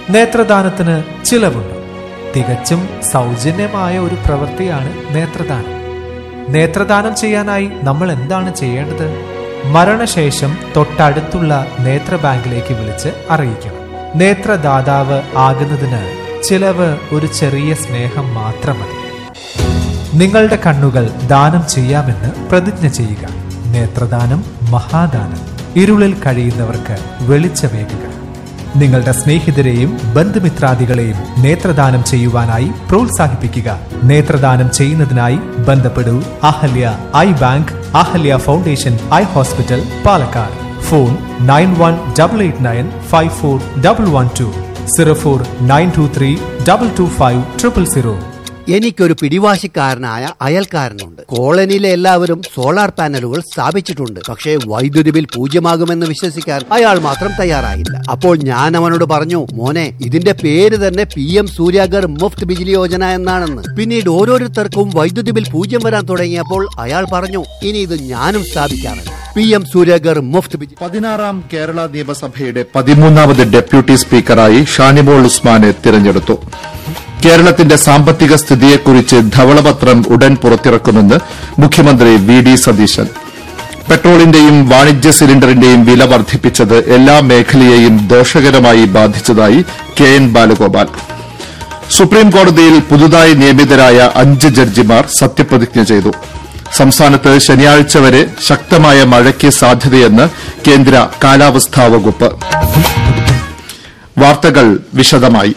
നേത്രദാനത്തിന് ചിലവുണ്ട് തികച്ചും സൗജന്യമായ ഒരു പ്രവൃത്തിയാണ് നേത്രദാനം നേത്രദാനം ചെയ്യാനായി നമ്മൾ എന്താണ് ചെയ്യേണ്ടത് മരണശേഷം തൊട്ടടുത്തുള്ള നേത്ര ബാങ്കിലേക്ക് വിളിച്ച് അറിയിക്കണം നേത്രദാതാവ് ആകുന്നതിന് ചിലവ് ഒരു ചെറിയ സ്നേഹം മാത്രം മതി നിങ്ങളുടെ കണ്ണുകൾ ദാനം ചെയ്യാമെന്ന് പ്രതിജ്ഞ ചെയ്യുക നേത്രദാനം മഹാദാനം ഇരുളിൽ കഴിയുന്നവർക്ക് വെളിച്ചമേകുക നിങ്ങളുടെ സ്നേഹിതരെയും ബന്ധുമിത്രാദികളെയും നേത്രദാനം ചെയ്യുവാനായി പ്രോത്സാഹിപ്പിക്കുക നേത്രദാനം ചെയ്യുന്നതിനായി ബന്ധപ്പെടൂ Ahalya eye bank Ahalya foundation eye hospital Palakkad phone nine one double eight nine five four double one two zero four nine two three double two five triple zero എനിക്കൊരു പിടിവാശിക്കാരനായ അയൽക്കാരനുണ്ട് കോളനിയിലെ എല്ലാവരും സോളാർ പാനലുകൾ സ്ഥാപിച്ചിട്ടുണ്ട് പക്ഷേ വൈദ്യുതി ബിൽ പൂജ്യമാകുമെന്ന് വിശ്വസിക്കാൻ അയാൾ മാത്രം തയ്യാറായില്ല അപ്പോൾ ഞാൻ അവനോട് പറഞ്ഞു മോനെ ഇതിന്റെ പേര് തന്നെ പി എം സൂര്യാഗർ മുഫ്ത് ബിജിലി യോജന എന്നാണെന്ന് പിന്നീട് ഓരോരുത്തർക്കും വൈദ്യുതി ബിൽ പൂജ്യം വരാൻ തുടങ്ങിയപ്പോൾ അയാൾ പറഞ്ഞു ഇനി ഇത് ഞാനും സ്ഥാപിക്കാറുണ്ട് പി എം സൂര്യാഗർ മുഫ്ത് ബിജിലി പതിനാറാം കേരള നിയമസഭയുടെ പതിമൂന്നാമത് ഡെപ്യൂട്ടി സ്പീക്കറായി ഷാനിമോൾ ഉസ്മാനെ തിരഞ്ഞെടുത്തു കേരളത്തിന്റെ സാമ്പത്തിക സ്ഥിതിയെക്കുറിച്ച് ധവളപത്രം ഉടൻ പുറത്തിറക്കുമെന്ന് മുഖ്യമന്ത്രി വി ഡി സതീശൻ പെട്രോളിന്റെയും വാണിജ്യ സിലിണ്ടറിന്റെയും വില വർദ്ധിപ്പിച്ചത് എല്ലാ മേഖലയെയും ദോഷകരമായി ബാധിച്ചതായി കെ എൻ ബാലഗോപാൽ സുപ്രീം കോടതിയിൽ പുതുതായി നിയമിതരായ അഞ്ച് ജഡ്ജിമാർ സത്യപ്രതിജ്ഞ ചെയ്തു സംസ്ഥാനത്ത് ശനിയാഴ്ച വരെ ശക്തമായ മഴയ്ക്ക് സാധ്യതയെന്ന് കേന്ദ്ര കാലാവസ്ഥാ വകുപ്പ് വാർത്തകൾ വിശദമായി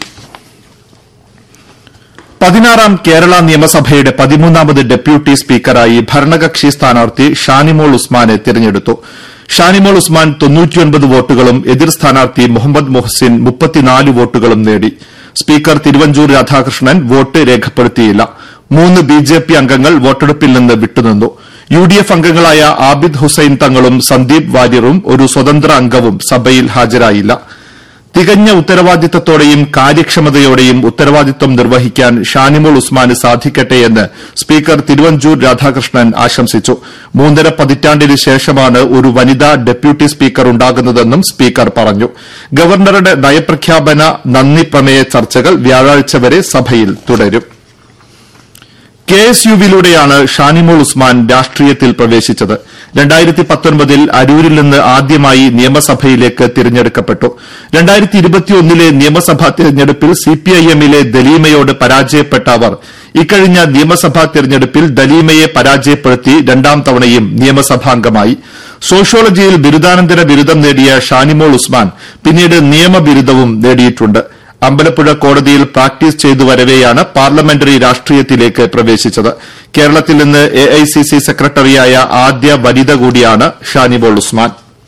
പതിനാറാം കേരള നിയമസഭയുടെ പതിമൂന്നാമത് ഡെപ്യൂട്ടി സ്പീക്കറായി ഭരണകക്ഷി സ്ഥാനാർത്ഥി ഷാനിമോൾ ഉസ്മാനെ തിരഞ്ഞെടുത്തു ഷാനിമോൾ ഉസ്മാൻ തൊണ്ണൂറ്റിയൊൻപത് വോട്ടുകളും എതിർ സ്ഥാനാർത്ഥി മുഹമ്മദ് മുഹസിൻ മുപ്പത്തിനാല് വോട്ടുകളും നേടി സ്പീക്കർ തിരുവഞ്ചൂർ രാധാകൃഷ്ണൻ വോട്ട് രേഖപ്പെടുത്തിയില്ല മൂന്ന് ബി ജെ പി അംഗങ്ങൾ വോട്ടെടുപ്പിൽ നിന്ന് വിട്ടുനിന്നു യു ഡി എഫ് അംഗങ്ങളായ ആബിദ് ഹുസൈൻ തങ്ങളും സന്ദീപ് വാര്യറും ഒരു സ്വതന്ത്ര അംഗവും സഭയിൽ ഹാജരായില്ല തികഞ്ഞ ഉത്തരവാദിത്തത്തോടെയും കാര്യക്ഷമതയോടെയും ഉത്തരവാദിത്തം നിർവഹിക്കാൻ ഷാനിമോൾ ഉസ്മാന് സാധിക്കട്ടെയെന്ന് സ്പീക്കർ തിരുവഞ്ചൂർ രാധാകൃഷ്ണൻ ആശംസിച്ചു മൂന്നര പതിറ്റാണ്ടിന് ശേഷമാണ് ഒരു വനിതാ ഡെപ്യൂട്ടി സ്പീക്കർ ഉണ്ടാകുന്നതെന്നും സ്പീക്കർ പറഞ്ഞു ഗവർണറുടെ നയപ്രഖ്യാപന നന്ദി പ്രമേയ ചർച്ചകൾ വ്യാഴാഴ്ച വരെ സഭയിൽ തുടരും കെ എസ് യുവിലൂടെയാണ് ഷാനിമോൾ ഉസ്മാൻ രാഷ്ട്രീയത്തിൽ പ്രവേശിച്ചത് രണ്ടായിരത്തി പത്തൊൻപതിൽ അരൂരിൽ നിന്ന് ആദ്യമായി നിയമസഭയിലേക്ക് തിരഞ്ഞെടുക്കപ്പെട്ടു രണ്ടായിരത്തി ഇരുപത്തിയൊന്നിലെ നിയമസഭാ തിരഞ്ഞെടുപ്പിൽ സിപിഐഎമ്മിലെ ദലീമയോട് പരാജയപ്പെട്ട അവർ ഇക്കഴിഞ്ഞ നിയമസഭാ തിരഞ്ഞെടുപ്പിൽ ദലീമയെ പരാജയപ്പെടുത്തി രണ്ടാം തവണയും നിയമസഭാംഗമായി സോഷ്യോളജിയിൽ ബിരുദാനന്തര ബിരുദം നേടിയ ഷാനിമോൾ ഉസ്മാൻ പിന്നീട് നിയമബിരുദവും നേടിയിട്ടുണ്ട് അമ്പലപ്പുഴ കോടതിയിൽ പ്രാക്ടീസ് ചെയ്തു വരവെയാണ് പാർലമെന്ററി രാഷ്ട്രീയത്തിലേക്ക് പ്രവേശിച്ചത് കേരളത്തിൽ നിന്ന് എഐസിസി സെക്രട്ടറിയായ ആദ്യ വനിത കൂടിയാണ് ഷാനിബോൾ ഉസ്മാൻ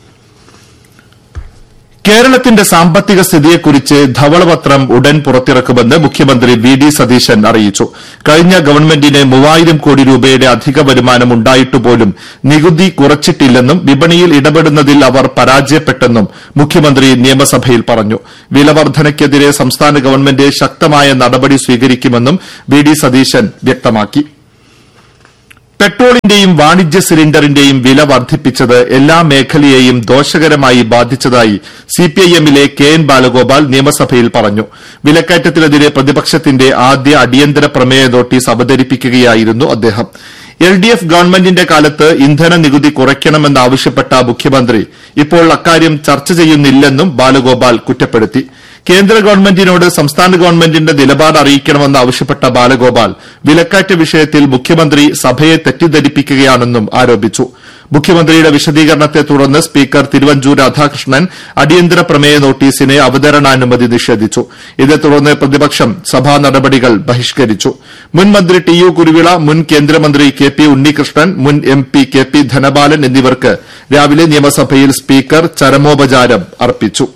കേരളത്തിന്റെ സാമ്പത്തിക സ്ഥിതിയെക്കുറിച്ച് ധവളപത്രം ഉടൻ പുറത്തിറക്കുമെന്ന് മുഖ്യമന്ത്രി വി ഡി സതീശൻ അറിയിച്ചു കഴിഞ്ഞ ഗവൺമെന്റിന് മൂവായിരം കോടി രൂപയുടെ അധിക വരുമാനം ഉണ്ടായിട്ടുപോലും നികുതി കുറച്ചിട്ടില്ലെന്നും വിപണിയിൽ ഇടപെടുന്നതിൽ അവർ പരാജയപ്പെട്ടെന്നും മുഖ്യമന്ത്രി നിയമസഭയിൽ പറഞ്ഞു വിലവർദ്ധനയ്ക്കെതിരെ സംസ്ഥാന ഗവൺമെന്റ് ശക്തമായ നടപടി സ്വീകരിക്കുമെന്നും വി ഡി സതീശൻ വ്യക്തമാക്കി പെട്രോളിന്റെയും വാണിജ്യ സിലിണ്ടറിന്റെയും വില വർദ്ധിപ്പിച്ചത് എല്ലാ മേഖലയെയും ദോഷകരമായി ബാധിച്ചതായി സിപിഐഎമ്മിലെ കെ എൻ ബാലഗോപാൽ നിയമസഭയിൽ പറഞ്ഞു വിലക്കയറ്റത്തിനെതിരെ പ്രതിപക്ഷത്തിന്റെ ആദ്യ അടിയന്തര പ്രമേയ നോട്ടീസ് അവതരിപ്പിക്കുകയായിരുന്നു അദ്ദേഹം എൽ ഡി എഫ് ഗവൺമെന്റിന്റെ കാലത്ത് ഇന്ധന നികുതി കുറയ്ക്കണമെന്നാവശ്യപ്പെട്ട മുഖ്യമന്ത്രി ഇപ്പോൾ അക്കാര്യം ചർച്ച ചെയ്യുന്നില്ലെന്നും ബാലഗോപാൽ കുറ്റപ്പെടുത്തി കേന്ദ്ര ഗവൺമെന്റിനോട് സംസ്ഥാന ഗവൺമെന്റിന്റെ നിലപാട് അറിയിക്കണമെന്ന് ആവശ്യപ്പെട്ട ബാലഗോപാൽ വിലക്കയറ്റ വിഷയത്തിൽ മുഖ്യമന്ത്രി സഭയെ തെറ്റിദ്ധരിപ്പിക്കുകയാണെന്നും ആരോപിച്ചു മുഖ്യമന്ത്രിയുടെ വിശദീകരണത്തെ തുടർന്ന് സ്പീക്കർ തിരുവഞ്ചൂർ രാധാകൃഷ്ണൻ അടിയന്തര പ്രമേയ നോട്ടീസിന് അവതരണാനുമതി നിഷേധിച്ചു ഇതേ തുടർന്ന് പ്രതിപക്ഷം സഭാ നടപടികൾ ബഹിഷ്കരിച്ചു മുൻ മന്ത്രി ടി യു കുരുവിള മുൻ കേന്ദ്രമന്ത്രി കെ പി ഉണ്ണികൃഷ്ണൻ മുൻ M P K P Dhanapalan എന്നിവർക്ക് രാവിലെ നിയമസഭയിൽ സ്പീക്കർ ചരമോപചാരം അർപ്പിച്ചു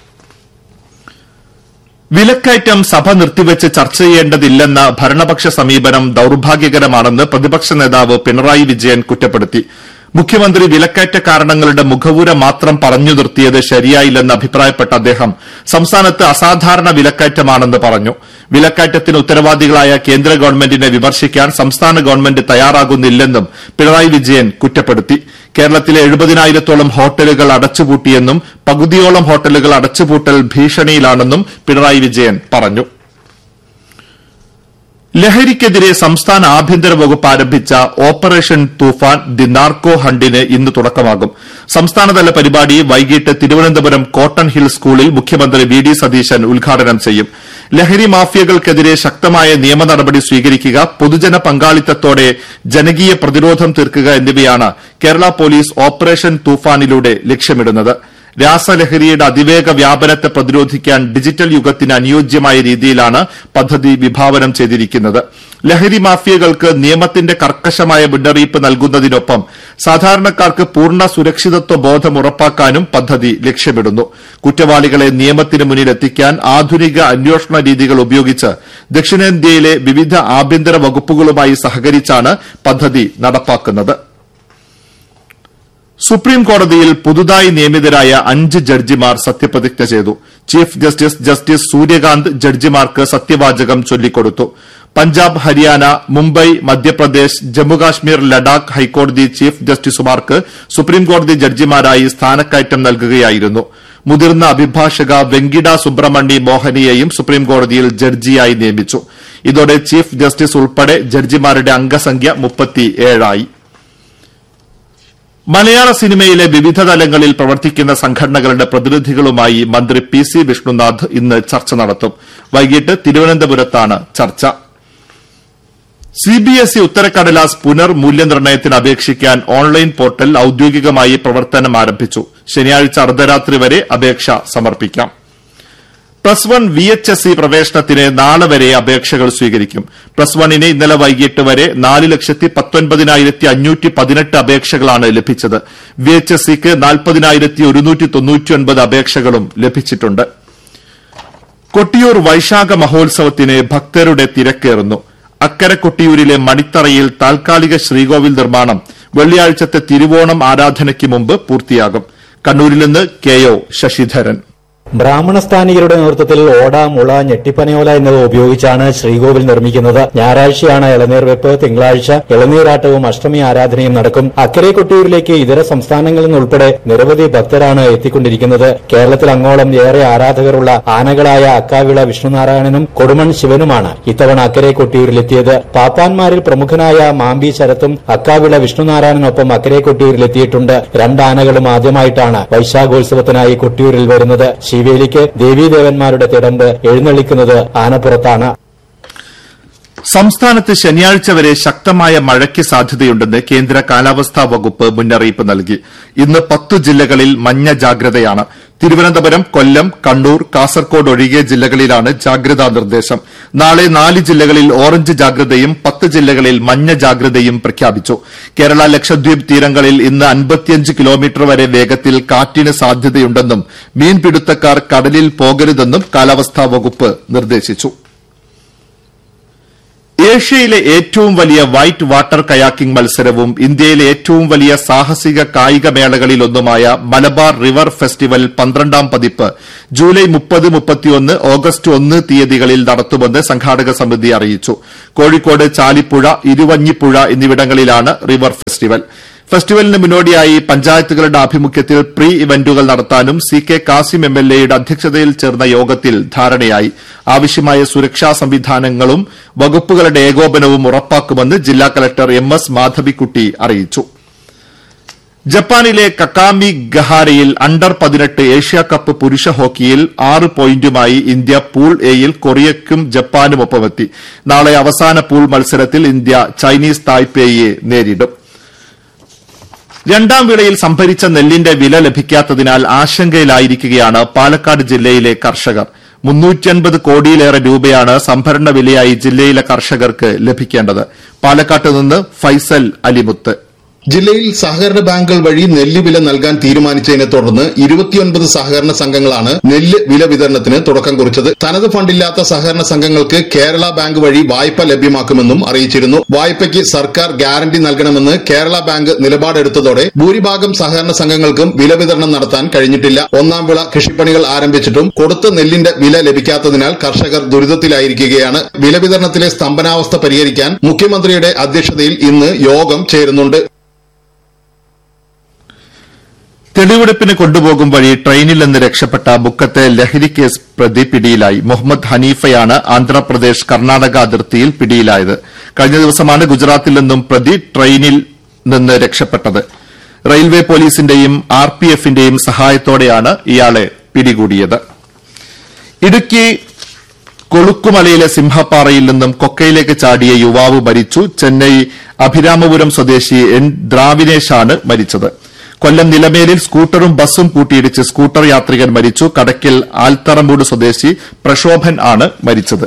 വിലക്കയറ്റം സഭ നിർത്തിവച്ച് ചർച്ച ചെയ്യേണ്ടതില്ലെന്ന ഭരണപക്ഷ സമീപനം ദൌർഭാഗ്യകരമാണെന്ന് പ്രതിപക്ഷ നേതാവ് പിണറായി വിജയൻ കുറ്റപ്പെടുത്തി മുഖ്യമന്ത്രി വിലക്കയറ്റ കാരണങ്ങളുടെ മുഖവുര മാത്രം പറഞ്ഞു നിർത്തിയത് ശരിയായില്ലെന്ന് അഭിപ്രായപ്പെട്ട അദ്ദേഹം സംസ്ഥാനത്ത് അസാധാരണ വിലക്കയറ്റമാണെന്ന് പറഞ്ഞു വിലക്കയറ്റത്തിന് ഉത്തരവാദികളായ കേന്ദ്ര ഗവൺമെന്റിനെ വിമർശിക്കാൻ സംസ്ഥാന ഗവൺമെന്റ് തയ്യാറാകുന്നില്ലെന്നും പിണറായി വിജയൻ കുറ്റപ്പെടുത്തി കേരളത്തിലെ എഴുപതിനായിരത്തോളം ഹോട്ടലുകൾ അടച്ചുപൂട്ടിയെന്നും പകുതിയോളം ഹോട്ടലുകൾ അടച്ചുപൂട്ടൽ ഭീഷണിയിലാണെന്നും പിണറായി വിജയൻ പറഞ്ഞു ലഹരിക്കെതിരെ സംസ്ഥാന ആഭ്യന്തര വകുപ്പ് ആരംഭിച്ച ഓപ്പറേഷൻ തൂഫാൻ ദി നാർക്കോ ഹണ്ടിന് ഇന്ന് തുടക്കമാകും സംസ്ഥാനതല പരിപാടി വൈകിട്ട് തിരുവനന്തപുരം കോട്ടൺ ഹിൽ സ്കൂളിൽ മുഖ്യമന്ത്രി വി ഡി സതീശൻ ഉദ്ഘാടനം ചെയ്യും ലഹരി മാഫിയകൾക്കെതിരെ ശക്തമായ നിയമ നടപടി സ്വീകരിക്കുക പൊതുജന പങ്കാളിത്തത്തോടെ ജനകീയ പ്രതിരോധം തീർക്കുക എന്നിവയാണ് കേരള പോലീസ് ഓപ്പറേഷൻ തൂഫാനിലൂടെ ലക്ഷ്യമിടുന്നത് രാസലഹരിയുടെ അതിവേഗ വ്യാപനത്തെ പ്രതിരോധിക്കാൻ ഡിജിറ്റൽ യുഗത്തിന് അനുയോജ്യമായ രീതിയിലാണ് പദ്ധതി വിഭാവനം ചെയ്തിരിക്കുന്നത് ലഹരി മാഫിയകൾക്ക് നിയമത്തിന്റെ കർക്കശമായ മുന്നറിയിപ്പ് നൽകുന്നതിനൊപ്പം സാധാരണക്കാർക്ക് പൂർണ്ണ സുരക്ഷിതത്വ ബോധം ഉറപ്പാക്കാനും പദ്ധതി ലക്ഷ്യമിടുന്നു കുറ്റവാളികളെ നിയമത്തിന് മുന്നിൽ എത്തിക്കാൻ ആധുനിക അന്വേഷണ രീതികൾ ഉപയോഗിച്ച് ദക്ഷിണേന്ത്യയിലെ വിവിധ ആഭ്യന്തര വകുപ്പുകളുമായി സഹകരിച്ചാണ് പദ്ധതി നടപ്പാക്കുന്നത് സുപ്രീം കോടതിയിൽ പുതുതായി നിയമിതരായ അഞ്ച് ജഡ്ജിമാർ സത്യപ്രതിജ്ഞ ചെയ്തു ചീഫ് ജസ്റ്റിസ് ജസ്റ്റിസ് സൂര്യകാന്ത് ജഡ്ജിമാർക്ക് സത്യവാചകം ചൊല്ലിക്കൊടുത്തു പഞ്ചാബ് ഹരിയാന മുംബൈ മധ്യപ്രദേശ് ജമ്മുകാശ്മീർ ലഡാക്ക് ഹൈക്കോടതി ചീഫ് ജസ്റ്റിസുമാർക്ക് സുപ്രീംകോടതി ജഡ്ജിമാരായി സ്ഥാനക്കയറ്റം നൽകുകയായിരുന്നു മുതിർന്ന അഭിഭാഷക വെങ്കിട സുബ്രഹ്മണി മോഹനിയെയും സുപ്രീംകോടതിയിൽ ജഡ്ജിയായി നിയമിച്ചു ഇതോടെ ചീഫ് ജസ്റ്റിസ് ഉൾപ്പെടെ ജഡ്ജിമാരുടെ അംഗസംഖ്യ മുപ്പത്തിയേഴായി മലയാള സിനിമയിലെ വിവിധ തലങ്ങളിൽ പ്രവർത്തിക്കുന്ന സംഘടനകളുടെ പ്രതിനിധികളുമായി മന്ത്രി പി സി വിഷ്ണുനാഥ് ഇന്ന് ചർച്ച നടത്തും വൈകിട്ട് തിരുവനന്തപുരത്താണ് ചർച്ച സിബിഎസ്ഇ ഉത്തരക്കടലാസ് പുനർ മൂല്യനിർണ്ണയത്തിന് അപേക്ഷിക്കാൻ ഓൺലൈൻ പോർട്ടൽ ഔദ്യോഗികമായി പ്രവർത്തനം ആരംഭിച്ചു ശനിയാഴ്ച അർദ്ധരാത്രി വരെ അപേക്ഷ സമർപ്പിക്കാം plus one V H S C പ്രവേശനത്തിന് നാളെ വരെ അപേക്ഷകൾ സ്വീകരിക്കും പ്ലസ് വണ്ണിന് ഇന്നലെ വൈകിട്ട് വരെ നാല് ലക്ഷത്തി പത്തൊൻപതിനായിരത്തി അഞ്ഞൂറ്റി പതിനെട്ട് അപേക്ഷകളാണ് ലഭിച്ചത് വി എച്ച് എസ് സിക്ക് നാൽപ്പതിനായിരത്തി ഒരുന്നൂറ്റി തൊണ്ണൂറ്റിയൊൻപത് അപേക്ഷകളും ലഭിച്ചിട്ടുണ്ട് കൊട്ടിയൂർ വൈശാഖ മഹോത്സവത്തിന് ഭക്തരുടെ തിരക്കേറുന്നു അക്കരെ കൊട്ടിയൂരിലെ മണിത്തറയിൽ താൽക്കാലിക ശ്രീകോവിൽ നിർമ്മാണം വെള്ളിയാഴ്ചത്തെ തിരുവോണം ആരാധനയ്ക്ക് മുമ്പ് പൂർത്തിയാകും കണ്ണൂരിൽ നിന്ന് കെ ഒ ശശിധരൻ ബ്രാഹ്മണസ്ഥാനികരുടെ നേതൃത്വത്തിൽ ഓട മുള ഞെട്ടിപ്പനയോല എന്നിവ ഉപയോഗിച്ചാണ് ശ്രീകോവിൽ നിർമ്മിക്കുന്നത് ഞായറാഴ്ചയാണ് ഇളനീർ വെപ്പ് തിങ്കളാഴ്ച ഇളനീരാട്ടവും അഷ്ടമി ആരാധനയും നടക്കും അക്കരെ കൊട്ടിയൂരിലേക്ക് ഇതര സംസ്ഥാനങ്ങളിൽ നിന്നുൾപ്പെടെ നിരവധി ഭക്തരാണ് എത്തിക്കൊണ്ടിരിക്കുന്നത് കേരളത്തിൽ അങ്ങോളം ഏറെ ആരാധകരുള്ള ആനകളായ അക്കാവിള വിഷ്ണുനാരായണനും കൊടുമൺ ശിവനുമാണ് ഇത്തവണ അക്കരെ കൊട്ടിയൂരിലെത്തിയത് പാപ്പാന്മാരിൽ പ്രമുഖനായ മാമ്പി ശരത്തും അക്കാവിള വിഷ്ണുനാരായണനൊപ്പം അക്കരെ കൊട്ടിയൂരിലെത്തിയിട്ടുണ്ട് രണ്ടാനകളും ആദ്യമായിട്ടാണ് വൈശാഖോത്സവത്തിനായി കൊട്ടിയൂരിൽ വരുന്നത് ശിവേലിക്ക് ദേവീദേവന്മാരുടെ തിടമ്പ് എഴുന്നള്ളിക്കുന്നത് ആനപ്പുറത്താണ് സംസ്ഥാനത്ത് ശനിയാഴ്ച വരെ ശക്തമായ മഴയ്ക്ക് സാധ്യതയുണ്ടെന്ന് കേന്ദ്ര കാലാവസ്ഥാ വകുപ്പ് മുന്നറിയിപ്പ് നൽകി ഇന്ന് പത്തു ജില്ലകളിൽ മഞ്ഞ ജാഗ്രതയാണ് തിരുവനന്തപുരം കൊല്ലം കണ്ണൂർ കാസർകോട് ഒഴികെ ജില്ലകളിലാണ് ജാഗ്രതാ നിർദ്ദേശം നാളെ നാല് ജില്ലകളിൽ ഓറഞ്ച് ജാഗ്രതയും പത്ത് ജില്ലകളിൽ മഞ്ഞ ജാഗ്രതയും പ്രഖ്യാപിച്ചു കേരള ലക്ഷദ്വീപ് തീരങ്ങളിൽ ഇന്ന് അൻപത്തിയഞ്ച് കിലോമീറ്റർ വരെ വേഗത്തിൽ കാറ്റിന് സാധ്യതയുണ്ടെന്നും മീൻപിടുത്തക്കാർ കടലിൽ പോകരുതെന്നും കാലാവസ്ഥാ വകുപ്പ് നിർദ്ദേശിച്ചു ഏഷ്യയിലെ ഏറ്റവും വലിയ വൈറ്റ് വാട്ടർ കയാക്കിംഗ് മത്സരവും ഇന്ത്യയിലെ ഏറ്റവും വലിയ സാഹസിക കായിക മേളകളിലൊന്നുമായ മലബാർ റിവർ ഫെസ്റ്റിവൽ പന്ത്രണ്ടാം പതിപ്പ് ജൂലൈ മുപ്പത് മുപ്പത്തിയൊന്ന് ഓഗസ്റ്റ് ഒന്ന് തീയതികളിൽ നടത്തുമെന്ന് സംഘാടക സമിതി അറിയിച്ചു കോഴിക്കോട് ചാലിപ്പുഴ ഇരുവഞ്ഞിപ്പുഴ എന്നിവിടങ്ങളിലാണ് റിവർ ഫെസ്റ്റിവൽ ഫെസ്റ്റിവലിന് മുന്നോടിയായി പഞ്ചായത്തുകളുടെ ആഭിമുഖ്യത്തിൽ പ്രീ ഇവന്റുകൾ നടത്താനും C K Kasim M L എയുടെ അധ്യക്ഷതയിൽ ചേർന്ന യോഗത്തിൽ ധാരണയായി ആവശ്യമായ സുരക്ഷാ സംവിധാനങ്ങളും വകുപ്പുകളുടെ ഏകോപനവും ഉറപ്പാക്കുമെന്ന് ജില്ലാ കലക്ടർ എം എസ് മാധവിക്കുട്ടി അറിയിച്ചു ജപ്പാനിലെ കക്കാമി ഗഹാരയിൽ അണ്ടർ പതിനെട്ട് ഏഷ്യാകപ്പ് പുരുഷ ഹോക്കിയിൽ ആറ് പോയിന്റുമായി ഇന്ത്യ പൂൾ എയിൽ കൊറിയയ്ക്കും ജപ്പാനും ഒപ്പമെത്തി നാളെ അവസാന പൂൾ മത്സരത്തിൽ ഇന്ത്യ ചൈനീസ് തായ്പേയിയെ നേരിടും രണ്ടാം വിളയിൽ സംഭരിച്ച നെല്ലിന്റെ വില ലഭിക്കാത്തതിനാൽ ആശങ്കയിലായിരിക്കുകയാണ് പാലക്കാട് ജില്ലയിലെ കർഷകർ മുന്നൂറ്റൻപത് കോടിയിലേറെ രൂപയാണ് സംഭരണ വിലയായി ജില്ലയിലെ കർഷകർക്ക് ലഭിക്കേണ്ടത് പാലക്കാട്ട് നിന്ന് ഫൈസൽ അലിമുത്ത് ജില്ലയിൽ സഹകരണ ബാങ്കുകൾ വഴി നെല്ല് വില നൽകാൻ തീരുമാനിച്ചതിനെ തുടർന്ന് ഇരുപത്തിയൊൻപത് സഹകരണ സംഘങ്ങളാണ് നെല്ല് വില വിതരണത്തിന് തുടക്കം കുറിച്ചത് തനത് ഫണ്ടില്ലാത്ത സഹകരണ സംഘങ്ങൾക്ക് കേരള ബാങ്ക് വഴി വായ്പ ലഭ്യമാക്കുമെന്നും അറിയിച്ചിരുന്നു വായ്പയ്ക്ക് സർക്കാർ ഗ്യാരണ്ടി നൽകണമെന്ന് കേരള ബാങ്ക് നിലപാടെടുത്തതോടെ ഭൂരിഭാഗം സഹകരണ സംഘങ്ങൾക്കും വില വിതരണം നടത്താൻ കഴിഞ്ഞിട്ടില്ല ഒന്നാം വിള കൃഷിപ്പണികൾ ആരംഭിച്ചിട്ടും കൊടുത്ത നെല്ലിന്റെ വില ലഭിക്കാത്തതിനാൽ കർഷകർ ദുരിതത്തിലായിരിക്കുകയാണ് വില വിതരണത്തിലെ സ്തംഭനാവസ്ഥ പരിഹരിക്കാൻ മുഖ്യമന്ത്രിയുടെ അധ്യക്ഷതയിൽ ഇന്ന് യോഗം ചേരുന്നുണ്ട് തെളിവെടുപ്പിന് കൊണ്ടുപോകും വഴി ട്രെയിനിൽ നിന്ന് രക്ഷപ്പെട്ട മുക്കത്തെ ലഹരി കേസ് പ്രതി പിടിയിലായി മുഹമ്മദ് ഹനീഫയാണ് ആന്ധ്രാപ്രദേശ് കർണാടക അതിർത്തിയിൽ പിടിയിലായത് കഴിഞ്ഞ ദിവസമാണ് ഗുജറാത്തിൽ നിന്നും പ്രതി ട്രെയിനിൽ നിന്ന് രക്ഷപ്പെട്ടത് റെയിൽവേ പോലീസിന്റെയും ആർ പി എഫിന്റെയും സഹായത്തോടെയാണ് ഇയാളെ പിടികൂടിയത് ഇടുക്കി കൊളുക്കുമലയിലെ സിംഹപ്പാറയിൽ നിന്നും കൊക്കയിലേക്ക് ചാടിയ യുവാവ് മരിച്ചു ചെന്നൈ അഭിരാമപുരം സ്വദേശി എൻ ദ്രാവിനേഷാണ് മരിച്ചത് കൊല്ലം നിലമേലിൽ സ്കൂട്ടറും ബസ്സും കൂട്ടിയിടിച്ച് സ്കൂട്ടർ യാത്രികൻ മരിച്ചു കടക്കിൽ ആൽത്തറമൂട് സ്വദേശി പ്രക്ഷോഭൻ ആണ് മരിച്ചത്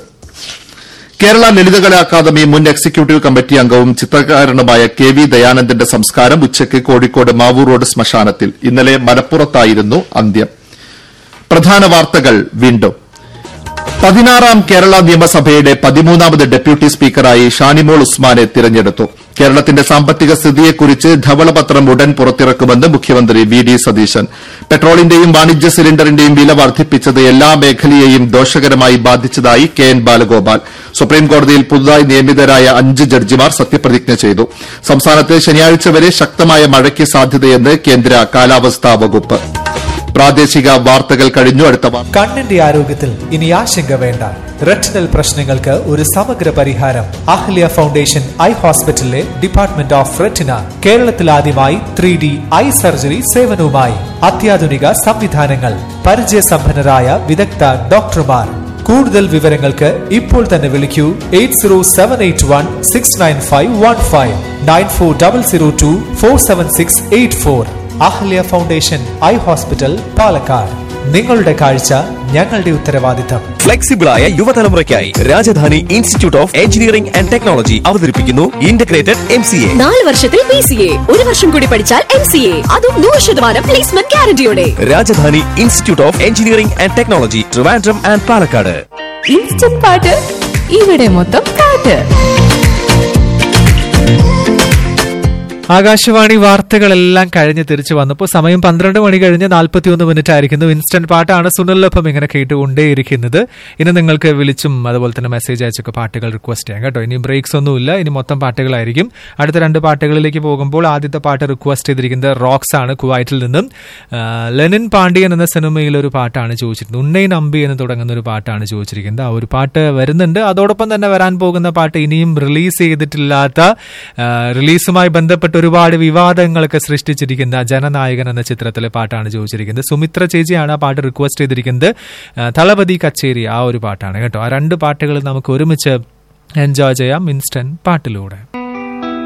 കേരള ലളിതകലാ അക്കാദമി മുൻ എക്സിക്യൂട്ടീവ് കമ്മിറ്റി അംഗവും ചിത്രകാരനുമായ കെ വി ദയാനന്ദന്റെ സംസ്കാരം ഉച്ചയ്ക്ക് കോഴിക്കോട് മാവൂർ റോഡ് ശ്മശാനത്തിൽ ഇന്നലെ മലപ്പുറത്തായിരുന്നു അന്ത്യം പ്രധാന വാർത്തകൾ വീണ്ടും പതിനാറാം കേരള നിയമസഭയുടെ പതിമൂന്നാമത് ഡെപ്യൂട്ടി സ്പീക്കറായി ഷാനിമോൾ ഉസ്മാനെ തിരഞ്ഞെടുത്തു കേരളത്തിന്റെ സാമ്പത്തിക സ്ഥിതിയെക്കുറിച്ച് ധവളപത്രം ഉടൻ പുറത്തിറക്കുമെന്ന് മുഖ്യമന്ത്രി വി ഡി സതീശൻ പെട്രോളിന്റെയും വാണിജ്യ സിലിണ്ടറിന്റെയും വില വർദ്ധിപ്പിച്ചത് എല്ലാ മേഖലയെയും ദോഷകരമായി ബാധിച്ചതായി കെ എൻ ബാലഗോപാൽ സുപ്രീംകോടതിയിൽ പുതുതായി നിയമിതരായ അഞ്ച് ജഡ്ജിമാർ സത്യപ്രതിജ്ഞ ചെയ്തു സംസ്ഥാനത്ത് ശനിയാഴ്ച വരെ ശക്തമായ മഴയ്ക്ക് സാധ്യതയെന്ന് കേന്ദ്ര കാലാവസ്ഥാ വകുപ്പ് പ്രാദേശിക വാർത്തകൾ കഴിഞ്ഞു അടുത്ത വാർത്ത കണ്ണിന്റെ ആരോഗ്യത്തിൽ ഇനി ആശങ്ക വേണ്ട റെറ്റിനൽ പ്രശ്നങ്ങൾക്ക് ഒരു സമഗ്ര പരിഹാരം അഹ്ല്യ ഫൗണ്ടേഷൻ ഐ ഹോസ്പിറ്റലിലെ ഡിപ്പാർട്ട്മെന്റ് ഓഫ് റെറ്റിന കേരളത്തിൽ ആദ്യമായി ത്രീ ഡി ഐ സർജറി സേവനവുമായി അത്യാധുനിക സംവിധാനങ്ങൾ പരിചയസമ്പന്നരായ വിദഗ്ധ ഡോക്ടർമാർ കൂടുതൽ വിവരങ്ങൾക്ക് ഇപ്പോൾ തന്നെ വിളിക്കൂ eight zero seven eight one six nine five one five nine four double zero two four seven six eight four Ahalya foundation eye hospital Palakkad നിങ്ങളുടെ കാഴ്ച ഞങ്ങളുടെ ഉത്തരവാദിത്തം ഫ്ലെക്സിബിളായ യുവതലമുറയ്ക്കായി Rajadhani institute of engineering and technology അവതരിപ്പിക്കുന്നു ഇന്റഗ്രേറ്റഡ് എം സി എ നാല് വർഷത്തിൽ P C A ഒരു വർഷം കൂടി പഠിച്ചാൽ എം സി എ അതും നൂറ് ശതമാനം പ്ലേസ്മെന്റ് ഗ്യാരണ്ടിയോടെ Rajadhani institute of engineering and technology Trivandrum and Palakkad instant പാട്ട് ഇവിടെ മൊത്തം പാട്ട് ആകാശവാണി വാർത്തകളെല്ലാം കഴിഞ്ഞ് തിരിച്ചു വന്നപ്പോൾ സമയം പന്ത്രണ്ട് മണി കഴിഞ്ഞ് നാൽപ്പത്തിയൊന്ന് മിനിറ്റ് ആയിരിക്കുന്നു ഇൻസ്റ്റന്റ് പാട്ടാണ് സുനിലൊപ്പം ഇങ്ങനെ കേട്ടുകൊണ്ടേയിരിക്കുന്നത് ഇനി നിങ്ങൾക്ക് വിളിച്ചും അതുപോലെ തന്നെ മെസ്സേജ് അയച്ചൊക്കെ പാട്ടുകൾ റിക്വസ്റ്റ് ചെയ്യാം കേട്ടോ ഇനി ബ്രേക്സ് ഒന്നുമില്ല ഇനി മൊത്തം പാട്ടുകളായിരിക്കും അടുത്ത രണ്ട് പാട്ടുകളിലേക്ക് പോകുമ്പോൾ ആദ്യത്തെ പാട്ട് റിക്വസ്റ്റ് ചെയ്തിരിക്കുന്നത് റോക്സ് ആണ് കുവൈറ്റിൽ നിന്നും ആ, ലെനിൻ പാണ്ഡ്യൻ എന്ന സിനിമയിൽ ഒരു പാട്ടാണ് ചോദിച്ചിരുന്നത് ഉണ്ണൈ നമ്പി എന്ന് തുടങ്ങുന്ന ഒരു പാട്ടാണ് ചോദിച്ചിരിക്കുന്നത് ആ ഒരു പാട്ട് വരുന്നുണ്ട് അതോടൊപ്പം തന്നെ വരാൻ പോകുന്ന പാട്ട് ഇനിയും റിലീസ് ചെയ്തിട്ടില്ലാത്ത ആ, റിലീസുമായി ബന്ധപ്പെട്ട് ഒരുപാട് വിവാദങ്ങളൊക്കെ സൃഷ്ടിച്ചിരിക്കുന്ന ജനനായകൻ എന്ന ചിത്രത്തിലെ പാട്ടാണ് ചോദിച്ചിരിക്കുന്നത് സുമിത്ര ചേച്ചിയാണ് ആ പാട്ട് റിക്വസ്റ്റ് ചെയ്തിരിക്കുന്നത് ആ, തളപതി കച്ചേരി ആ ഒരു പാട്ടാണ് കേട്ടോ ആ രണ്ട് പാട്ടുകൾ നമുക്ക് ഒരുമിച്ച് എൻജോയ് ചെയ്യാം ഇൻസ്റ്റന്റ് പാട്ടിലൂടെ